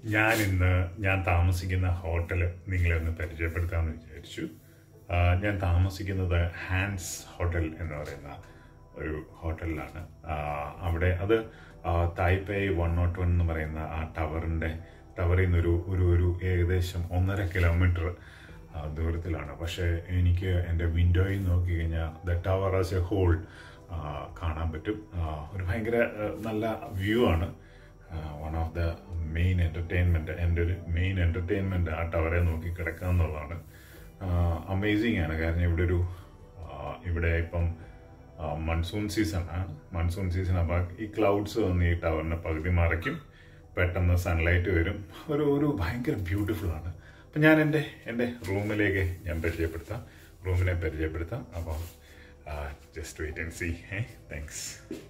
ഞാൻ ഇന്ന് ഞാൻ താമസിക്കുന്ന ഹോട്ടൽ നിങ്ങളെ ഒന്ന് പരിചയപ്പെടുത്താമെന്ന് വിചാരിച്ചു ആ, ഞാൻ താമസിക്കുന്നത് ഹാൻഡ്സ് ഹോട്ടൽ എന്ന് പറയുന്ന ഒരു ഹോട്ടലിലാണ് ആ, അവിടെ അത് ആ, തായ്പേയ് വൺ നോട്ട് വൺ എന്ന് പറയുന്ന ആ ടവറിൻ്റെ ടവറിൽ നിന്ന് ഒരു ഒരു ഒരു ഏകദേശം ഒന്നര കിലോമീറ്റർ ദൂരത്തിലാണ് പക്ഷേ എനിക്ക് എൻ്റെ വിൻഡോയിൽ നോക്കി കഴിഞ്ഞാൽ the tower as a whole കാണാൻ പറ്റും ആ, ഒരു ഭയങ്കര ആ, നല്ല വ്യൂ ആണ് one of the main entertainment എൻ്റെ ഒരു മെയിൻ എൻ്റർടൈൻമെൻറ്റ് ആ ടവറെ നോക്കി കിടക്കുക എന്നുള്ളതാണ് അമേസിങ് ആണ് കാരണം ഇവിടെ ഒരു ആ, ഇവിടെ ഇപ്പം മൺസൂൺ സീസൺ ആണ് മൺസൂൺ സീസൺ അപ്പോൾ ഈ ക്ലൗഡ്സ് വന്ന് ഈ ടവറിനെ പകുതി മറയ്ക്കും പെട്ടെന്ന് സൺലൈറ്റ് വരും ഒരു ഒരു ഭയങ്കര ബ്യൂട്ടിഫുൾ ആണ് അപ്പം ഞാൻ എൻ്റെ എൻ്റെ റൂമിലേക്ക് ഞാൻ പരിചയപ്പെടുത്താം റൂമിനെ പരിചയപ്പെടുത്താം അപ്പോൾ just wait and see ah thanks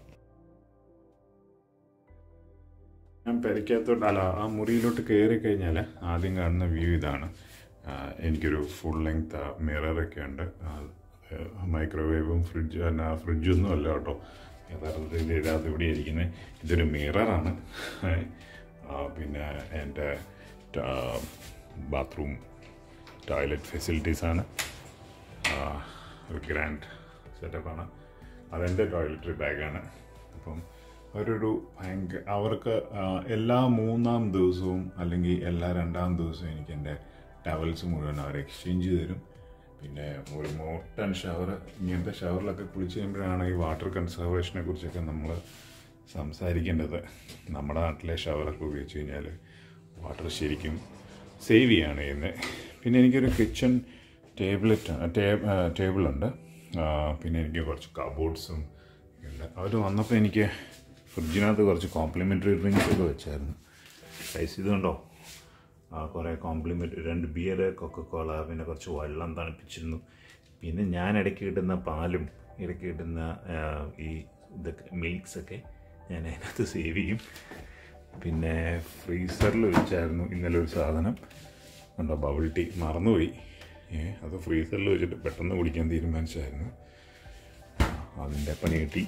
ഞാൻ പെരയ്ക്കകത്തോട്ട് അല്ല ആ മുറിയിലോട്ട് കയറി കഴിഞ്ഞാൽ ആദ്യം കാണുന്ന വ്യൂ ഇതാണ് ആ, എനിക്കൊരു ഫുൾ ലെങ്ത് മിററൊക്കെ ഉണ്ട് മൈക്രോവേവും ഫ്രിഡ്ജ് അല്ല ഫ്രിഡ്ജൊന്നും അല്ല കേട്ടോ യഥാർത്ഥത്തിൽ ഇത് ഇതിനകത്ത് ഇവിടെ ഇരിക്കുന്നത് ഇതൊരു മിററാണ് പിന്നെ എൻ്റെ ബാത്റൂം ടോയ്ലറ്റ് ഫെസിലിറ്റീസാണ് ഒരു ഗ്രാൻഡ് സെറ്റപ്പാണ് അതെൻ്റെ ടോയ്ലറ്ററി ബാഗാണ് അപ്പം അവരൊരു ഭയങ്കര അവർക്ക് ആ, എല്ലാ മൂന്നാം ദിവസവും അല്ലെങ്കിൽ എല്ലാ രണ്ടാം ദിവസവും എനിക്ക് എൻ്റെ ടവൽസ് മുഴുവൻ അവർ എക്സ്ചേഞ്ച് തരും പിന്നെ ഒരു മോട്ടൺ ഷവർ ഇങ്ങനത്തെ ഷവറിലൊക്കെ കുളിച്ച് കഴിയുമ്പോഴാണ് ഈ വാട്ടർ കൺസർവേഷനെ കുറിച്ചൊക്കെ നമ്മൾ സംസാരിക്കേണ്ടത് നമ്മുടെ നാട്ടിലെ ഷവറൊക്കെ ഉപയോഗിച്ച് കഴിഞ്ഞാൽ വാട്ടർ ശരിക്കും സേവ് ചെയ്യാണ് ചെയ്യുന്നത് പിന്നെ എനിക്കൊരു കിച്ചൺ ടേബിളറ്റ് ടേബിളുണ്ട് പിന്നെ എനിക്ക് കുറച്ച് കബോർഡ്സും ഉണ്ട് അവർ വന്നപ്പോൾ എനിക്ക് ഫ്രിഡ്ജിനകത്ത് കുറച്ച് കോംപ്ലിമെൻ്ററി ഡ്രിങ്ക്സ് ഒക്കെ വെച്ചായിരുന്നു സൈസ് ഇതുണ്ടോ ആ കുറേ കോംപ്ലിമെൻ്റ് രണ്ട് ബിയർ കൊക്കക്കോള പിന്നെ കുറച്ച് വെള്ളം തണുപ്പിച്ചിരുന്നു പിന്നെ ഞാൻ ഇടയ്ക്ക് കിട്ടുന്ന പാലും ഇടയ്ക്ക് കിട്ടുന്ന ആ, ഈ ഇതൊക്കെ മിൽക്സൊക്കെ ഞാൻ അതിനകത്ത് സേവ് ചെയ്യും പിന്നെ ഫ്രീസറിൽ വെച്ചായിരുന്നു ഇന്നലെ ഒരു സാധനം ഉണ്ടോ ബബിൾ ടീ മറന്നുപോയി ഏ അത് ഫ്രീസറിൽ വെച്ചിട്ട് പെട്ടെന്ന് കുടിക്കാൻ തീരുമാനിച്ചായിരുന്നു അതിൻ്റെ പണി കിട്ടി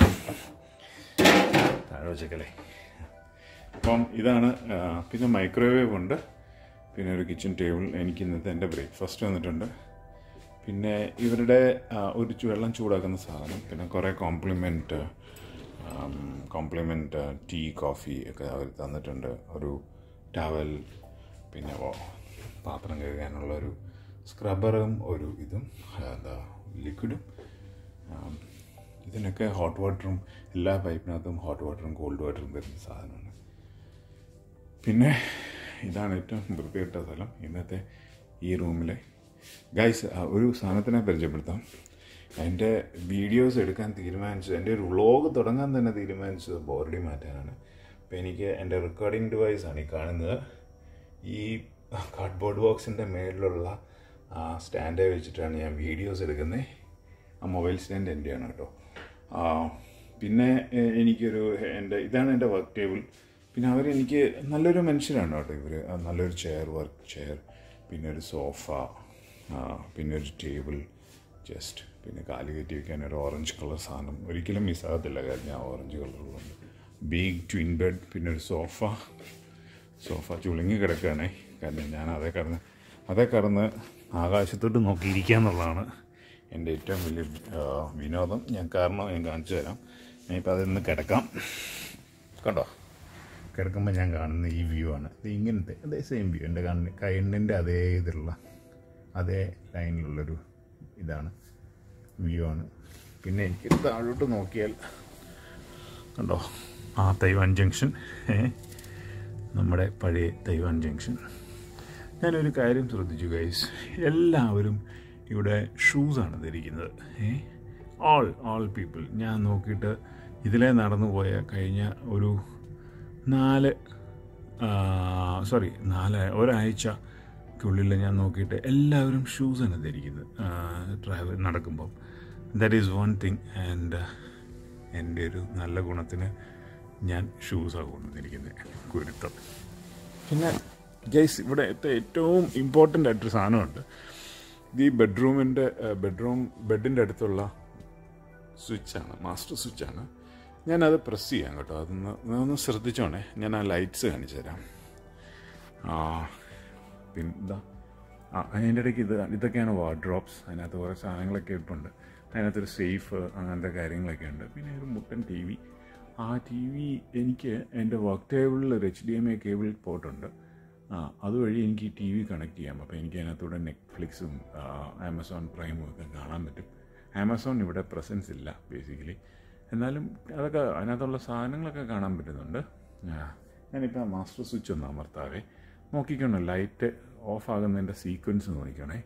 താഴെ വെച്ചേക്കല്ലേ അപ്പം ഇതാണ് ആ, പിന്നെ മൈക്രോവേവ് ഉണ്ട് പിന്നെ ഒരു കിച്ചൺ ടേബിൾ എനിക്ക് ഇന്നത്തെ എൻ്റെ ബ്രേക്ക്ഫാസ്റ്റ് വന്നിട്ടുണ്ട് പിന്നെ ഇവരുടെ ആ, ഒരു ചു- വെള്ളം ചൂടാക്കുന്ന സാധനം പിന്നെ കുറേ കോംപ്ലിമെൻറ്റ് കോംപ്ലിമെൻറ്റ് ടീ കോഫി ഒക്കെ അവർ തന്നിട്ടുണ്ട് ഒരു ടവൽ പിന്നെ വ- പാത്രം കഴുകാനുള്ള ഒരു സ്ക്രബറും ഒരു ഇതും ആ, എന്താ ലിക്വിഡും ആം, ഇതിനൊക്കെ ഹോട്ട് വാട്ടറും എല്ലാ പൈപ്പിനകത്തും ഹോട്ട് വാട്ടറും കോൾഡ് വാട്ടറും തരുന്ന സാധനമാണ് പിന്നെ ഇതാണ് ഏറ്റവും വൃത്തികെട്ട സ്ഥലം ഇന്നത്തെ ഈ റൂമിലെ ഗൈസ് ഒരു സാധനത്തിനെ പരിചയപ്പെടുത്താം എൻ്റെ വീഡിയോസ് എടുക്കാൻ തീരുമാനിച്ചത് എൻ്റെ ഒരു വ്ളോഗ് തുടങ്ങാൻ തന്നെ തീരുമാനിച്ചത് ബോർഡി മാറ്റാനാണ് അപ്പോൾ എനിക്ക് എൻ്റെ റെക്കോർഡിംഗ് ഡിവൈസാണ് ഈ കാണുന്നത് ഈ കാർഡ്ബോർഡ് ബോക്സിൻ്റെ മേളിലുള്ള ആ സ്റ്റാൻഡേ വെച്ചിട്ടാണ് ഞാൻ വീഡിയോസ് എടുക്കുന്നത് ആ മൊബൈൽ സ്റ്റാൻഡ് എൻ്റെയാണ് കേട്ടോ ആ, പിന്നെ എ- എനിക്കൊരു എൻ്റെ ഇതാണ് എൻ്റെ വർക്ക് ടേബിൾ പിന്നെ അവരെനിക്ക് നല്ലൊരു മനുഷ്യരാണ് കേട്ടോ ഇവർ നല്ലൊരു ചെയർ വർക്ക് ചെയർ പിന്നെ ഒരു സോഫ ആ, പിന്നെ ഒരു ടേബിൾ ജസ്റ്റ് പിന്നെ കാല് കയറ്റി വയ്ക്കാൻ ഒരു ഓറഞ്ച് കളർ സാധനം ഒരിക്കലും മിസ്സാകത്തില്ല കാരണം ഞാൻ ഓറഞ്ച് കളറുള്ളത് ബിഗ് ട്വിൻ ബെഡ് പിന്നെ ഒരു സോഫ സോഫ ചുളുങ്ങി കിടക്കുകയാണേ കാരണം ഞാൻ അതേ കടന്ന് അതേ കടന്ന് ആകാശത്തോട്ട് നോക്കിയിരിക്കുക എന്നുള്ളതാണ് എൻ്റെ ഏറ്റവും വലിയ ആ, വിനോദം ഞാൻ കാരണം ഞാൻ കാണിച്ചു തരാം ഞാനിപ്പോൾ അതിൽ നിന്ന് കിടക്കാം കണ്ടോ കിടക്കുമ്പോൾ ഞാൻ കാണുന്ന ഈ വ്യൂ ആണ് ഇത് ഇങ്ങനത്തെ അതേ സെയിം വ്യൂ എൻ്റെ കണ്ണ് കണ്ണിൻ്റെ അതേ ഇതിലുള്ള അതേ ലൈനിലുള്ളൊരു ഇതാണ് വ്യൂ ആണ് പിന്നെ എനിക്ക് താഴോട്ട് നോക്കിയാൽ കണ്ടോ ആ തൈവാൻ ജംഗ്ഷൻ ഏ നമ്മുടെ പഴയ തൈവാൻ ജംഗ്ഷൻ ഞാനൊരു കാര്യം ശ്രദ്ധിച്ചു ഗൈസ് എല്ലാവരും ഇവിടെ ഷൂസാണ് ധരിക്കുന്നത് ഏ ഓൾ ഓൾ പീപ്പിൾ ഞാൻ നോക്കിയിട്ട് ഇതിലെ നടന്നു പോയ കഴിഞ്ഞ ഒരു നാല് സോറി നാല് ഒരാഴ്ചക്കുള്ളിൽ ഞാൻ നോക്കിയിട്ട് എല്ലാവരും ഷൂസാണ് ധരിക്കുന്നത് ട്രാവൽ നടക്കുമ്പോൾ that is one thing and എൻ്റെ ഒരു നല്ല ഗുണത്തിന് ഞാൻ ഷൂസാണ് കൊണ്ടുവന്നിരിക്കുന്നത് കുരുത്തം പിന്നെ ഗൈസ് ഇവിടെ ഏറ്റവും ഇമ്പോർട്ടൻ്റ് ആയിട്ടൊരു സാധനമുണ്ട് ഇത് ഈ ബെഡ്റൂമിൻ്റെ ബെഡ്റൂം ബെഡിൻ്റെ അടുത്തുള്ള സ്വിച്ചാണ് മാസ്റ്റർ സ്വിച്ചാണ് ഞാനത് പ്രസ് ചെയ്യാം കേട്ടോ അതൊന്ന് ഒന്ന് ശ്രദ്ധിച്ചോണേ ഞാൻ ആ ലൈറ്റ്സ് കാണിച്ചു തരാം പിന്നെ ഇതാ ആ അതിൻ്റെ ഇടയ്ക്ക് ഇത് ഇതൊക്കെയാണ് വാർഡ്രോപ്സ് അതിനകത്ത് കുറേ സാധനങ്ങളൊക്കെ ഇരിപ്പുണ്ട് അതിനകത്തൊരു സേഫ് അങ്ങനത്തെ കാര്യങ്ങളൊക്കെ ഉണ്ട് പിന്നെ ഒരു മുട്ടൻ ടി വി ആ ടി വി എനിക്ക് എൻ്റെ വർക്ക് ടേബിളിൽ ഒരു H D M I cable പോർട്ടുണ്ട് ആ അതുവഴി എനിക്ക് ടി വി കണക്ട് ചെയ്യാം അപ്പോൾ എനിക്ക് അതിനകത്തൂടെ നെറ്റ്ഫ്ലിക്സും ആമസോൺ പ്രൈമും ഒക്കെ കാണാൻ പറ്റും ആമസോൺ ഇവിടെ പ്രസൻസ് ഇല്ല ബേസിക്കലി എന്നാലും അതൊക്കെ അതിനകത്തുള്ള സാധനങ്ങളൊക്കെ കാണാൻ പറ്റുന്നുണ്ട് ആ, ഞാനിപ്പോൾ മാസ്റ്റർ സ്വിച്ച് ഒന്ന് അമർത്താവേ നോക്കിക്കണോ ലൈറ്റ് ഓഫ് ആകുന്നതിൻ്റെ സീക്വൻസ് നോക്കിക്കണേ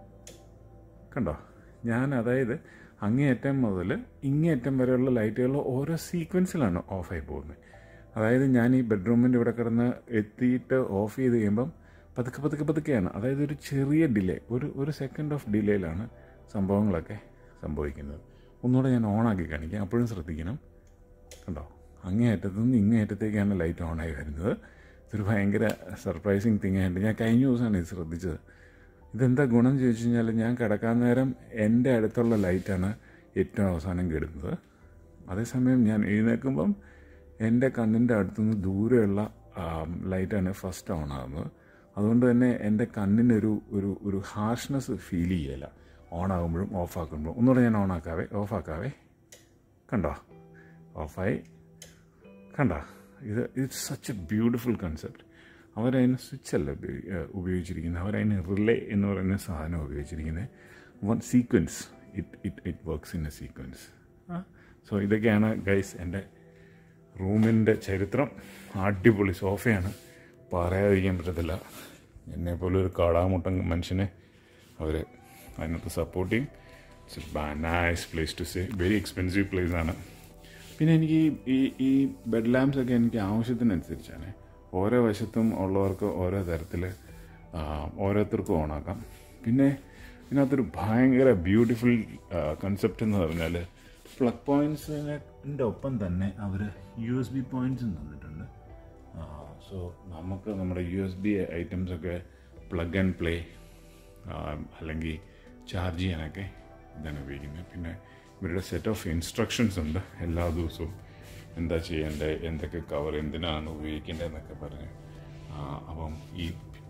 കണ്ടോ ഞാൻ അതായത് അങ്ങേയറ്റം മുതൽ ഇങ്ങേയറ്റം വരെയുള്ള ലൈറ്റുകൾ ഓരോ സീക്വൻസിലാണ് ഓഫായി പോകുന്നത് അതായത് ഞാൻ ഈ ബെഡ്റൂമിൻ്റെ ഇവിടെ കിടന്ന് എത്തിയിട്ട് ഓഫ് ചെയ്ത് കഴിയുമ്പം പതുക്കെ പതുക്കെ പതുക്കെയാണ് അതായത് ഒരു ചെറിയ ഡിലേ ഒരു ഒരു സെക്കൻഡ് ഓഫ് ഡിലേയിലാണ് സംഭവങ്ങളൊക്കെ സംഭവിക്കുന്നത് ഒന്നുകൂടെ ഞാൻ ഓണാക്കി കാണിക്കാം അപ്പോഴും ശ്രദ്ധിക്കണം കണ്ടോ അങ്ങേയറ്റത്തു നിന്ന് ഇങ്ങേയറ്റത്തേക്കാണ് ലൈറ്റ് ഓണായി വരുന്നത് ഇതൊരു ഭയങ്കര സർപ്രൈസിങ് തിങ് ആയിട്ട് ഞാൻ കഴിഞ്ഞ ദിവസമാണ് ഇത് ശ്രദ്ധിച്ചത് ഇതെന്താ ഗുണം ചോദിച്ചു കഴിഞ്ഞാൽ ഞാൻ കിടക്കാൻ നേരം എൻ്റെ അടുത്തുള്ള ലൈറ്റാണ് ഏറ്റവും അവസാനം കെടുന്നത് അതേസമയം ഞാൻ എഴുന്നേൽക്കുമ്പം എൻ്റെ കണ്ണിൻ്റെ അടുത്തുനിന്ന് ദൂരെയുള്ള ലൈറ്റാണ് ഫസ്റ്റ് ഓൺ ആകുന്നത് അതുകൊണ്ട് തന്നെ എൻ്റെ കണ്ണിനൊരു ഒരു ഒരു ഹാർഷ്നെസ് ഫീൽ ചെയ്യല ഓൺ ആകുമ്പോഴും ഓഫ് ആക്കുമ്പോഴും ഒന്നുകൂടെ ഞാൻ ഓൺ ആക്കാവേ ഓഫ് ആക്കാവേ കണ്ടോ ഓഫായി കണ്ട ഇത് it's such a beautiful concept അവരതിന് സ്വിച്ച് അല്ല ഉപയോഗി- ഏഹ് ഉപയോഗിച്ചിരിക്കുന്നത് അവരതിന് റിലേ എന്ന് പറയുന്ന സാധനം ഉപയോഗിച്ചിരിക്കുന്നത് one sequence it it it works in a sequence so ഇതൊക്കെയാണ് ഗൈസ് എൻ്റെ റൂമിൻ്റെ ചരിത്രം അടിപൊളി സോഫയാണ് പറയാതിരിക്കാൻ പറ്റത്തില്ല എന്നെ പോലെ ഒരു കാടാമുട്ടൻ മനുഷ്യനെ അവർ അതിനകത്ത് സപ്പോർട്ട് ചെയ്യും it's nice place to say very expensive place ആണ് പിന്നെ എനിക്ക് ഈ- ഈ ഈ ബെഡ് ലാമ്പ്സ് ഒക്കെ എനിക്ക് ആവശ്യത്തിനനുസരിച്ചാണ് ഓരോ വശത്തും ഉള്ളവർക്ക് ഓരോ തരത്തിൽ ഓരോരുത്തർക്കും ഓണാക്കാം പിന്നെ ഇതിനകത്തൊരു ഭയങ്കര ബ്യൂട്ടിഫുൾ കൺസെപ്റ്റ് എന്ന് പറഞ്ഞാൽ പ്ലഗ് പോയിൻറ്റ്സിൻ്റെ ഒപ്പം തന്നെ അവർ യു എസ് ബി പോയിൻറ്റ്സും തന്നിട്ടുണ്ട് സോ നമുക്ക് നമ്മുടെ യു എസ് ബി ഐറ്റംസ് ഒക്കെ പ്ലഗ് ആൻഡ് പ്ലേ അല്ലെങ്കിൽ ചാർജ് ചെയ്യാനൊക്കെ ഇതാണ് ഉപയോഗിക്കുന്നത് പിന്നെ ഇവരുടെ സെറ്റ് ഓഫ് ഇൻസ്ട്രക്ഷൻസ് ഉണ്ട് എല്ലാ ദിവസവും എന്താ ചെയ്യേണ്ടത് എന്തൊക്കെ കവർ എന്തിനാണ് ഉപയോഗിക്കേണ്ടതെന്നൊക്കെ പറഞ്ഞ് ആ, അപ്പം ഈ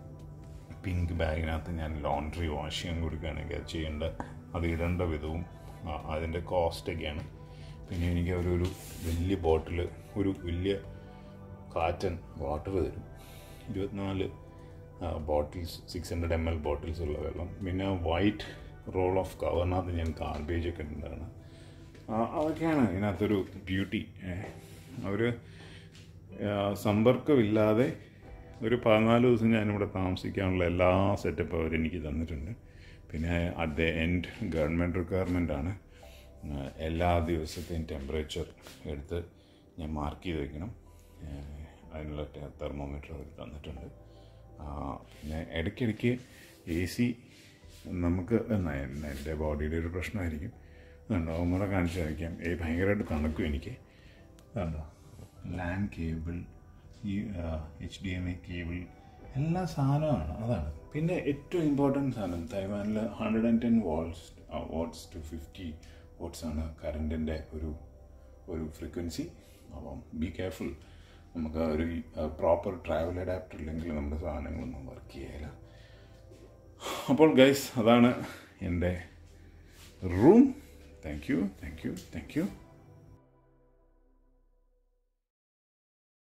പിങ്ക് ബാഗിനകത്ത് ഞാൻ ലോണ്ട്രി വാഷ് ചെയ്യാൻ കൊടുക്കുകയാണെങ്കിൽ അത് ചെയ്യേണ്ട അത് ഇടേണ്ട വിധവും ആ, അതിൻ്റെ കോസ്റ്റൊക്കെയാണ് പിന്നെ എനിക്ക് ഒരു ഒരു വലിയ ബോട്ടിൽ ഒരു വലിയ കാറ്റൻ വാട്ടർ തരും ഇരുപത്തിനാല് bottles six hundred M L bottles ഉള്ള വെള്ളം പിന്നെ വൈറ്റ് റോൾ ഓഫ് കവറിനകത്ത് ഞാൻ ഗാർബേജ് ഒക്കെ ഉണ്ടാണ് അതൊക്കെയാണ് ഇതിനകത്തൊരു ബ്യൂട്ടി അവർ സമ്പർക്കമില്ലാതെ ഒരു പതിനാല് ദിവസം ഞാനിവിടെ താമസിക്കാനുള്ള എല്ലാ സെറ്റപ്പും അവരെനിക്ക് തന്നിട്ടുണ്ട് പിന്നെ at the end government requirement ആണ് ആ, എല്ലാ ദിവസത്തെയും ടെമ്പറേച്ചർ എടുത്ത് ഞാൻ മാർക്ക് ചെയ്ത് വെക്കണം ആ, അതിനുള്ള തെർമോമീറ്റർ അവർ തന്നിട്ടുണ്ട് ആ, പിന്നെ ഇടയ്ക്കിടയ്ക്ക് എ സി നമുക്ക് എന്നാ എന്ന- എൻ്റെ ബോഡിയുടെ ഒരു പ്രശ്നമായിരിക്കും അതുണ്ടോ ഒന്നുകൂടെ കാണിച്ചു കാണിക്കാം ഏ ഭയങ്കരമായിട്ട് തണുക്കും എനിക്ക് അതുണ്ടോ ലാൻ കേബിൾ ഈ H D M I cable എല്ലാ സാധനമാണ് അതാണ് പിന്നെ ഏറ്റവും ഇമ്പോർട്ടൻറ്റ് സാധനം തൈവാനിൽ hundred and ten volts watts two fifty watts ആണ് കറണ്ടിൻ്റെ ഒരു ഒരു ഫ്രീക്വൻസി അപ്പം ബി കെയർഫുൾ നമുക്ക് ഒരു പ്രോപ്പർ ട്രാവൽ അഡാപ്റ്റർ ഇല്ലെങ്കിൽ നമ്മുടെ സാധനങ്ങളൊന്നും വർക്ക് ചെയ്യില്ല അപ്പോൾ ഗൈസ് അതാണ് എൻ്റെ room thank you thank you thank U